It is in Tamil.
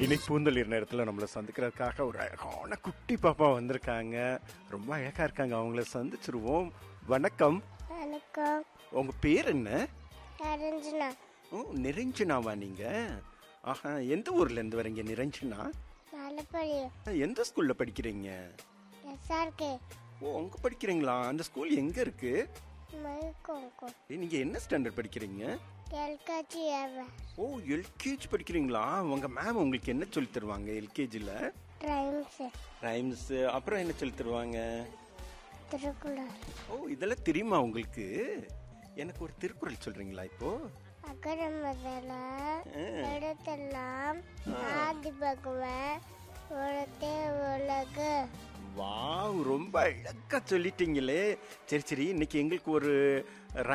இன்னைக்கு பூந்தளிர் நேரத்தில் நம்மளை சந்திக்கிறதுக்காக ஒரு அழகான குட்டி பாப்பா வந்திருக்காங்க ரொம்ப அழகா இருக்காங்க அவங்கள சந்திச்சிருவோம் வணக்கம் வணக்கம் உங்க பேர் என்ன அரஞ்சனா ஓ நிரஞ்சனாவா நீங்க ஆஹா எந்த ஊர்ல இருந்து வரீங்க நிரஞ்சனா மலைப்பள்ளி எந்த ஸ்கூல்ல படிக்கிறீங்க எஸ்ஆர்கே ஓ அங்க படிக்கிறீங்களா அந்த ஸ்கூல் எங்க இருக்கு மைக்கோங்கோ ஏய், நீங்க என்ன ஸ்டாண்டர்ட் படிக்கிறீங்க எல்காச்சி ஏவ ஓ எல்கேஜி படிக்கிறீங்களா உங்க மேம் உங்களுக்கு என்ன சொல்லி தருவாங்க எல்கேஜில ட்ரைம்ஸ் ரைம்ஸ் அப்புறம் என்ன சொல்லி தருவாங்க திருக்குறள் ஓ இதெல்லாம் தெரியுமா உங்களுக்கு எனக்கு ஒரு திருக்குறள் சொல்றீங்களா இப்போ அகர முதல இடத்தெல்லாம் ஆதி பகவன் உலகே உலகு வாவ் ரொம்ப அழகா சொல்லிட்டீங்களே சரி சரி இன்னைக்கு எங்களுக்கு ஒரு